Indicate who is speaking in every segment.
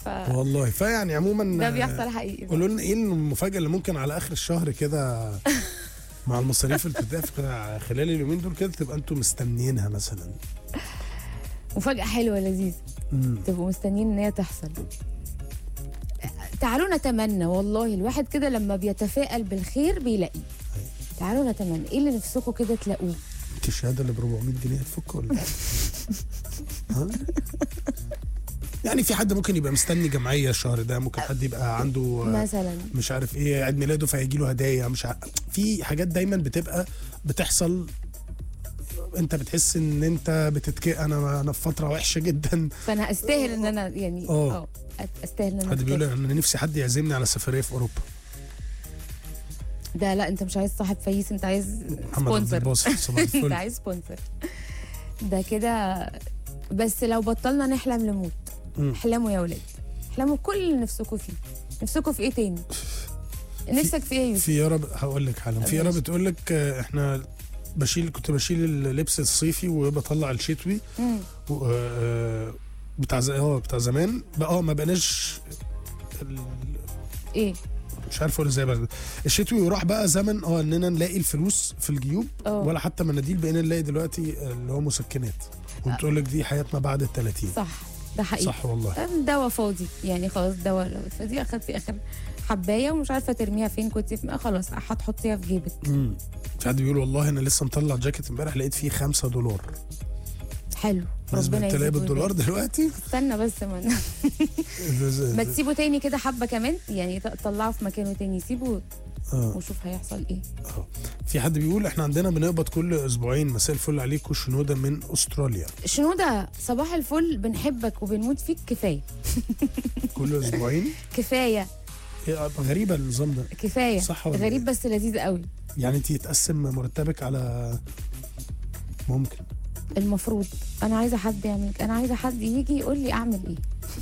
Speaker 1: ف
Speaker 2: والله فيعني عموما
Speaker 1: ده بيحصل حقيقي بقى.
Speaker 2: قولوا لنا ايه المفاجاه اللي ممكن على اخر الشهر كده مع المصاريف اللي بتدفع خلال اليومين دول كده تبقى انتوا مستنيينها مثلا
Speaker 1: مفاجاه حلوه لذيذه
Speaker 2: مم.
Speaker 1: تبقوا مستنيين ان هي تحصل تعالوا نتمنى والله الواحد كده لما بيتفائل بالخير بيلاقيه تعالوا نتمنى ايه اللي نفسكم كده تلاقوه
Speaker 2: انت الشهاده اللي ب 400 جنيه هتفك ولا إيه؟ ها؟ يعني في حد ممكن يبقى مستني جمعيه الشهر ده ممكن حد يبقى عنده آه،
Speaker 1: مثلا
Speaker 2: مش عارف ايه عيد ميلاده فهيجي له هدايا مش عارف في حاجات دايما بتبقى بتحصل انت بتحس ان انت بتتك انا انا في فتره وحشه جدا
Speaker 1: فانا استاهل ان انا يعني
Speaker 2: آه.
Speaker 1: اه استاهل ان انا
Speaker 2: حد بيقول
Speaker 1: أتكافئ.
Speaker 2: انا نفسي حد يعزمني على سفريه في اوروبا
Speaker 1: ده لا انت مش عايز صاحب فايس انت عايز
Speaker 2: محمد عبد
Speaker 1: سبونسر
Speaker 2: الباسط صباح
Speaker 1: انت
Speaker 2: الفل
Speaker 1: عايز سبونسر ده كده بس لو بطلنا نحلم نموت
Speaker 2: مم.
Speaker 1: احلموا يا ولاد احلموا كل اللي نفسكم فيه نفسكم في ايه تاني نفسك في ايه يا يوسف
Speaker 2: في يارا ب- هقول لك حالا في يارا
Speaker 1: ماشي.
Speaker 2: بتقول لك آه، احنا بشيل كنت بشيل اللبس الصيفي وبطلع الشتوي
Speaker 1: مم.
Speaker 2: و- آه، بتاع ز- اه بتاع زمان بقى اه ما بقناش ال-
Speaker 1: ايه
Speaker 2: مش عارف اقول ازاي بقى الشتوي وراح بقى زمن اه اننا نلاقي الفلوس في الجيوب
Speaker 1: اه
Speaker 2: ولا حتى مناديل بقينا نلاقي دلوقتي اللي هو مسكنات وبتقول لك دي حياتنا بعد ال 30
Speaker 1: صح ده حقيقي
Speaker 2: صح والله
Speaker 1: أم دواء فاضي يعني خلاص دواء لو فاضي اخدتي اخر حبايه ومش عارفه ترميها فين كنت في آه خلاص هتحطيها في جيبك
Speaker 2: امم في حد بيقول والله انا لسه مطلع جاكيت امبارح لقيت فيه 5 دولار
Speaker 1: حلو
Speaker 2: الناس
Speaker 1: ربنا
Speaker 2: بتلاقي
Speaker 1: يزيد
Speaker 2: بالدولار
Speaker 1: ويبارك.
Speaker 2: دلوقتي
Speaker 1: استنى بس ما ما تسيبه تاني كده حبه كمان يعني ط- طلعه في مكانه تاني سيبه
Speaker 2: اه
Speaker 1: وشوف هيحصل ايه
Speaker 2: اه في حد بيقول احنا عندنا بنقبض كل اسبوعين مساء الفل عليكم شنوده من استراليا
Speaker 1: شنودة صباح الفل بنحبك وبنموت فيك كفايه
Speaker 2: كل اسبوعين
Speaker 1: كفايه
Speaker 2: إيه، غريبه النظام ده
Speaker 1: كفايه
Speaker 2: صح ولا
Speaker 1: غريب
Speaker 2: إيه؟
Speaker 1: بس لذيذ قوي
Speaker 2: يعني انت يتقسم مرتبك على ممكن
Speaker 1: المفروض انا عايزه حد يعمل انا عايزه حد يجي يقول لي اعمل ايه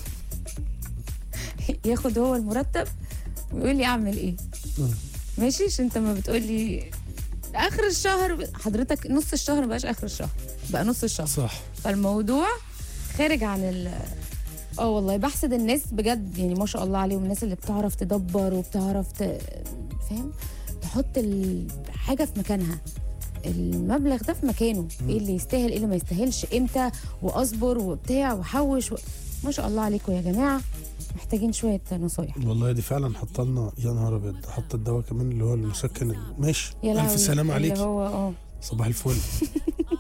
Speaker 1: ياخد هو المرتب ويقول لي اعمل ايه
Speaker 2: مم.
Speaker 1: ماشي عشان انت ما بتقول لي اخر الشهر حضرتك نص الشهر ما بقاش اخر الشهر بقى نص الشهر
Speaker 2: صح
Speaker 1: فالموضوع خارج عن ال اه والله بحسد الناس بجد يعني ما شاء الله عليهم الناس اللي بتعرف تدبر وبتعرف ت... فاهم تحط الحاجه في مكانها المبلغ ده في مكانه ايه اللي يستاهل ايه اللي ما يستاهلش امتى واصبر وبتاع وحوش و... ما شاء الله عليكم يا جماعه محتاجين شويه نصايح
Speaker 2: والله دي فعلا حط لنا يا نهار ابيض حط الدواء كمان اللي هو المسكن ال- ماشي
Speaker 1: يا لهوي
Speaker 2: الف سلامه
Speaker 1: اللي
Speaker 2: عليك
Speaker 1: هو اه
Speaker 2: صباح الفل